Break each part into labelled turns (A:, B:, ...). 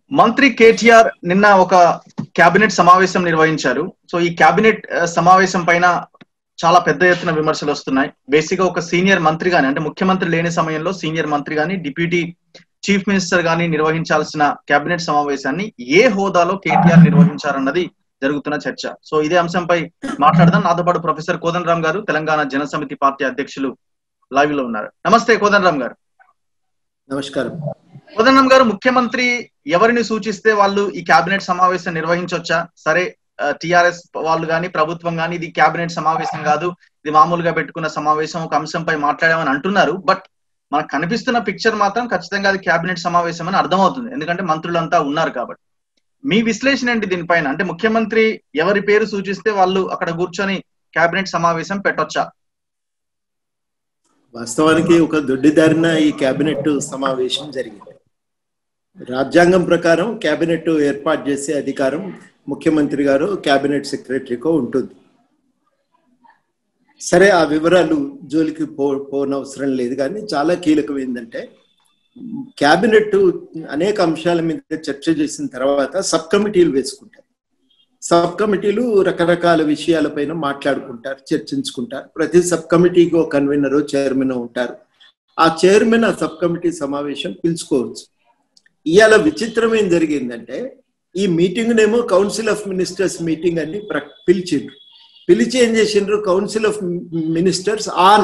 A: మంత్రి కేటీఆర్ నిన్న ఒక కేబినెట్ సమావేశం నిర్వహించారు సో ఈ కేబినెట్ ఆ, సమావేశం పైన చాలా పెద్ద ఎత్తున విమర్శలు వస్తున్నాయి బేసిక్ గా ఒక సీనియర్ మంత్రి గాని అంటే ముఖ్యమంత్రి లేని సమయంలో సీనియర్ మంత్రి గాని డిప్యూటీ చీఫ్ మినిస్టర్ గాని నిర్వహించాల్సిన కేబినెట్ సమావేశాన్ని ఏ హోదాలో కేటీఆర్ నిర్వహించారన్నది జరుగుతున్న చర్చ సో ఇదే అంశంపై మాట్లాడదాం నాతో పాటు professor Kodandaram garu Telangana Janasamithi party అధ్యక్షులు లైవ్ లో ఉన్నారు నమస్తే కోదన్ రామ్ గారు
B: నమస్కారం
A: కోదండం గారు ముఖ్యమంత్రి ఎవరిని సూచిస్తే వాళ్ళు ఈ కేబినెట్ సమావేశం నిర్వహించొచ్చా సరే టిఆర్ఎస్ వాళ్ళు గాని ప్రభుత్వం గాని ఇది కేబినెట్ సమావేశం కాదు ఇది మామూలుగా పెట్టుకున్న సమావేశం ఒక అంశంపై మాట్లాడామని అంటున్నారు బట్ మనకు కనిపిస్తున్న పిక్చర్ మాత్రం ఖచ్చితంగా అది కేబినెట్ సమావేశం అని అర్థమవుతుంది ఎందుకంటే మంత్రులంతా ఉన్నారు కాబట్టి మీ విశ్లేషణ ఏంటి దీనిపైన అంటే ముఖ్యమంత్రి ఎవరి పేరు సూచిస్తే వాళ్ళు అక్కడ కూర్చొని కేబినెట్ సమావేశం పెట్టొచ్చా
B: వాస్తవానికి ఒక దొడ్డిదారిన ఈ కేబినెట్ సమావేశం జరిగింది రాజ్యాంగం ప్రకారం కేబినెట్ ఏర్పాటు చేసే అధికారం ముఖ్యమంత్రి గారు కేబినెట్ సెక్రటరీకో ఉంటుంది సరే ఆ వివరాలు జోలికి పో పోనవసరం లేదు కానీ చాలా కీలకం ఏంటంటే కేబినెట్ అనేక అంశాల మీద చర్చ చేసిన తర్వాత సబ్ కమిటీలు వేసుకుంటారు సబ్ కమిటీలు రకరకాల విషయాలపైన మాట్లాడుకుంటారు చర్చించుకుంటారు ప్రతి సబ్ కమిటీకి ఒక కన్వీనర్ చైర్మన్ ఉంటారు ఆ చైర్మన్ ఆ సబ్ కమిటీ సమావేశం పిలుచుకోవచ్చు ఇవాళ విచిత్రం ఏం జరిగిందంటే ఈ మీటింగ్ నేమో కౌన్సిల్ ఆఫ్ మినిస్టర్స్ మీటింగ్ అని ప్ర- పిలిచిండ్రు పిలిచి ఏం చేసిండ్రు council of ministers on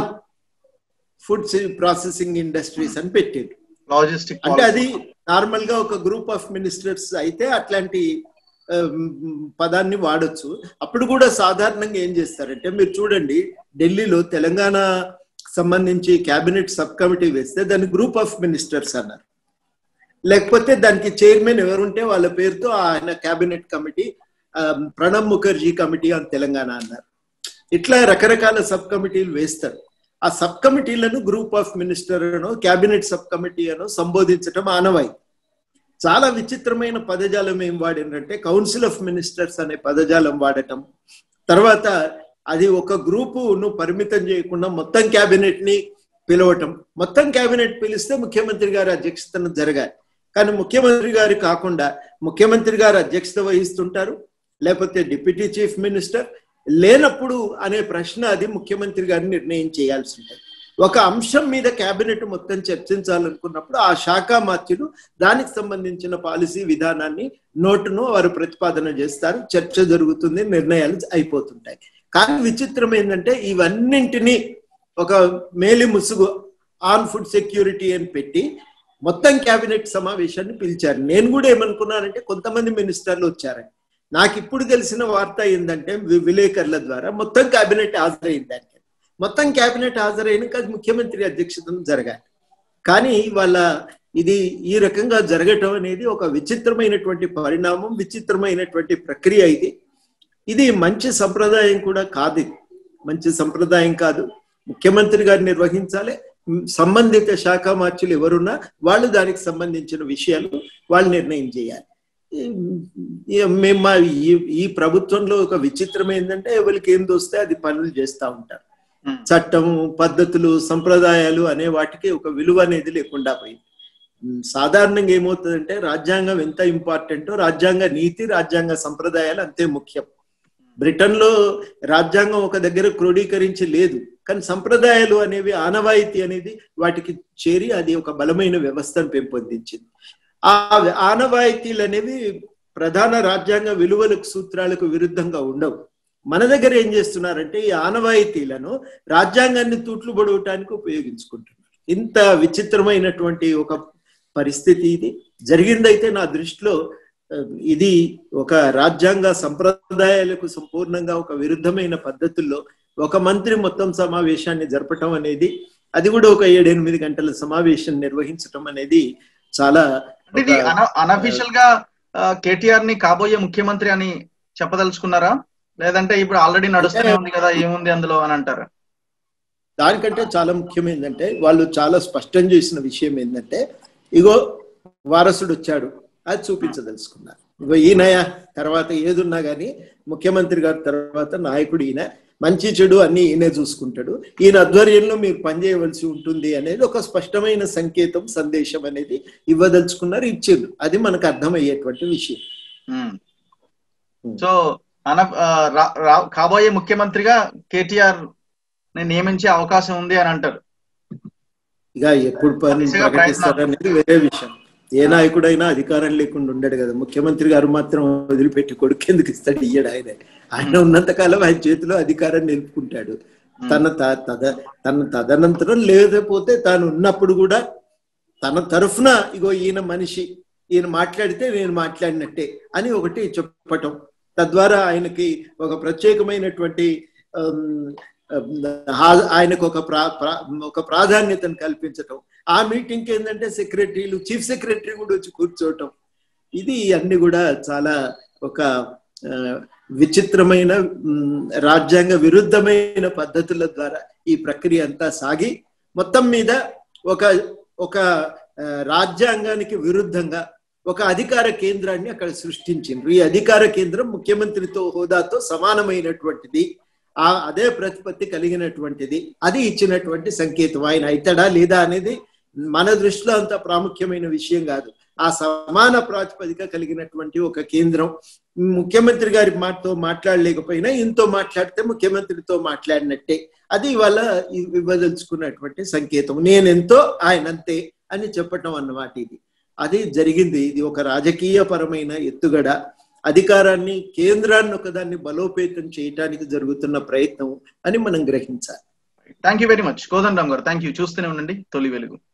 B: food processing industries అని పెట్టిండ్రు
A: లాజిస్టిక్
B: అంటే అది నార్మల్ గా ఒక గ్రూప్ ఆఫ్ మినిస్టర్స్ అయితే అట్లాంటి ఆ, మ్, పదాన్ని వాడొచ్చు అప్పుడు కూడా సాధారణంగా ఏం చేస్తారంటే మీరు చూడండి ఢిల్లీలో తెలంగాణ సంబంధించి కేబినెట్ సబ్ కమిటీ వేస్తే దాన్ని గ్రూప్ ఆఫ్ మినిస్టర్స్ అన్నారు లేకపోతే దానికి చైర్మన్ ఎవరుంటే వాళ్ళ పేరుతో ఆయన కేబినెట్ కమిటీ ఆ, ప్రణబ్ ముఖర్జీ కమిటీ అని తెలంగాణ అన్నారు ఇట్లా రకరకాల సబ్ కమిటీలు వేస్తారు ఆ సబ్ కమిటీలను గ్రూప్ ఆఫ్ మినిస్టర్ అనో కేబినెట్ సబ్ కమిటీ అనో సంబోధించటం ఆనవాయి చాలా విచిత్రమైన పదజాలం ఏం వాడినంటే కౌన్సిల్ ఆఫ్ మినిస్టర్స్ అనే పదజాలం వాడటం తర్వాత అది ఒక గ్రూపును పరిమితం చేయకుండా మొత్తం కేబినెట్ ని పిలవటం మొత్తం కేబినెట్ పిలిస్తే ముఖ్యమంత్రి గారి అధ్యక్షతన జరగాలి కానీ ముఖ్యమంత్రి గారు కాకుండా ముఖ్యమంత్రి గారు అధ్యక్షత వహిస్తుంటారు లేకపోతే డిప్యూటీ చీఫ్ మినిస్టర్ లేనప్పుడు అనే ప్రశ్న అది ముఖ్యమంత్రి గారిని నిర్ణయం చేయాల్సి ఉంటుంది ఒక అంశం మీద కేబినెట్ మొత్తం చర్చించాలనుకున్నప్పుడు ఆ శాఖ మాత్యులు దానికి సంబంధించిన పాలసీ విధానాన్ని నోటును వారు ప్రతిపాదన చేస్తారు చర్చ జరుగుతుంది నిర్ణయాలు అయిపోతుంటాయి కానీ విచిత్రం ఏంటంటే ఇవన్నింటినీ ఒక మేలి ముసుగు ఆన్ ఫుడ్ సెక్యూరిటీ అని పెట్టి మొత్తం కేబినెట్ సమావేశాన్ని పిలిచారు నేను కూడా ఏమనుకున్నానంటే కొంతమంది మినిస్టర్లు వచ్చారని నాకు ఇప్పుడు తెలిసిన వార్త ఏంటంటే వి- విలేకరుల ద్వారా మొత్తం కేబినెట్ హాజరైంది దానికి మొత్తం కేబినెట్ హాజరైనాక అది ముఖ్యమంత్రి అధ్యక్షతను జరగాలి కానీ వాళ్ళ ఇది ఈ రకంగా జరగటం అనేది ఒక విచిత్రమైనటువంటి పరిణామం విచిత్రమైనటువంటి ప్రక్రియ ఇది ఇది మంచి సంప్రదాయం కూడా కాదు ఇది మంచి సంప్రదాయం కాదు ముఖ్యమంత్రి గారు నిర్వహించాలి మ్, సంబంధిత శాఖ మార్చులు ఎవరున్నా వాళ్ళు దానికి సంబంధించిన విషయాలు వాళ్ళు నిర్ణయం చేయాలి ఈ- మేము మా ఈ- ఈ ప్రభుత్వంలో ఒక విచిత్రం ఏంటంటే ఎవరికి ఏం దోస్తే అది పనులు చేస్తూ ఉంటారు
A: Hmm.
B: చట్టం పద్ధతులు సంప్రదాయాలు అనే వాటికి ఒక విలువ అనేది లేకుండా పోయింది ఉమ్, సాధారణంగా ఏమవుతుందంటే రాజ్యాంగం ఎంత ఇంపార్టెంటో రాజ్యాంగ నీతి రాజ్యాంగ సంప్రదాయాలు అంతే ముఖ్యం బ్రిటన్ లో రాజ్యాంగం ఒక దగ్గర క్రోడీకరించి లేదు కానీ సంప్రదాయాలు అనేవి ఆనవాయితీ అనేది వాటికి చేరి అది ఒక బలమైన వ్యవస్థను పెంపొందించింది ఆ ఆనవాయితీలు అనేవి ప్రధాన రాజ్యాంగ విలువలకు సూత్రాలకు విరుద్ధంగా ఉండవు మన దగ్గర ఏం చేస్తున్నారంటే ఈ ఆనవాయితీలను రాజ్యాంగాన్ని తూట్లు పొడవటానికి ఉపయోగించుకుంటున్నారు ఇంత విచిత్రమైనటువంటి ఒక పరిస్థితి ఇది జరిగిందైతే నా దృష్టిలో ఆ, ఇది ఒక రాజ్యాంగ సంప్రదాయాలకు సంపూర్ణంగా ఒక విరుద్ధమైన పద్ధతుల్లో ఒక మంత్రి మొత్తం సమావేశాన్ని జరపటం అనేది అది కూడా ఒక ఏడెనిమిది గంటల సమావేశం నిర్వహించటం అనేది చాలా
A: అంటే ఇది
B: ఒక-
A: అన అనఫిషియల్ గా కేటీఆర్ ని కాబోయే ముఖ్యమంత్రి అని చెప్పదలుచుకున్నారా లేదంటే ఇప్పుడు ఆల్రెడీ నడుస్తూనే ఉంది కదా ఏముంది అందులో అని అంటారు
B: దానికంటే చాలా ముఖ్యం ఏంటంటే వాళ్ళు చాలా స్పష్టం చేసిన విషయం ఏంటంటే ఇగో వారసుడు వచ్చాడు అది చూపించదలుచుకున్నారు ఇగో ఈయనయ తర్వాత ఏదున్నా కానీ ముఖ్యమంత్రి గారి తర్వాత నాయకుడు ఈయన మంచి చెడు అన్ని ఈయనే చూసుకుంటాడు ఈయన ఆధ్వర్యంలో మీరు పనిచేయవలసి ఉంటుంది అనేది ఒక స్పష్టమైన సంకేతం సందేశం అనేది ఇవ్వదలుచుకున్నారు ఇచ్చిండ్రు అది మనకు అర్థమయ్యేటువంటి విషయం
A: సో అన కాబోయే ముఖ్యమంత్రిగా కేటీఆర్ నియమించే అవకాశం ఉంది అని అంటారు
B: ఇక ఎప్పుడు పని ప్రకటిస్తారనేది వేరే విషయం ఏ నాయకుడైనా అధికారం లేకుండా ఉండడు కదా ముఖ్యమంత్రి గారు మాత్రం వదిలిపెట్టి కొడుకు ఎందుకు ఇస్తాడు ఇయ్యడు ఆయన ఆయన ఉన్నంత కాలం ఆయన చేతిలో అధికారం నిలుపుకుంటాడు తన తద తన తదనంతరం లేకపోతే తాను ఉన్నప్పుడు కూడా తన తరఫున ఇగో ఈయన మనిషి ఈయన మాట్లాడితే నేను మాట్లాడినట్టే అని ఒకటి చెప్పటం తద్వారా ఆయనకి ఒక ప్రత్యేకమైనటువంటి ఆయనకు ఒక ప్రా ఒక ప్రాధాన్యతను కల్పించటం ఆ మీటింగ్కి ఏంటంటే సెక్రటరీలు చీఫ్ సెక్రటరీ కూడా వచ్చి కూర్చోవటం ఇది అన్ని కూడా చాలా ఒక విచిత్రమైన రాజ్యాంగ విరుద్ధమైన పద్ధతుల ద్వారా ఈ ప్రక్రియ అంతా సాగి మొత్తం మీద ఒక ఒక రాజ్యాంగానికి విరుద్ధంగా ఒక అధికార కేంద్రాన్ని అక్కడ సృష్టించిండ్రు ఈ అధికార కేంద్రం ముఖ్యమంత్రితో హోదాతో సమానమైనటువంటిది ఆ అదే ప్రతిపత్తి కలిగినటువంటిది అది ఇచ్చినటువంటి సంకేతం ఆయన అవుతాడా లేదా అనేది మన దృష్టిలో అంత ప్రాముఖ్యమైన విషయం కాదు ఆ సమాన ప్రాతిపదిక కలిగినటువంటి ఒక కేంద్రం ముఖ్యమంత్రి గారి మాటతో మాట్లాడలేకపోయినా ఇంతో మాట్లాడితే ముఖ్యమంత్రితో మాట్లాడినట్టే అది ఇవాళ ఇవ్వదలుచుకున్నటువంటి సంకేతం నేనెంతో ఆయనంతే అని చెప్పటం అన్నమాట ఇది అది జరిగింది ఇది ఒక రాజకీయ పరమైన ఎత్తుగడ అధికారాన్ని కేంద్రాన్ని ఒకదాన్ని బలోపేతం చేయడానికి జరుగుతున్న ప్రయత్నం అని మనం గ్రహించాలి
A: thank you very much Kodandaram garu thank you చూస్తూనే ఉండండి తొలి వెలుగు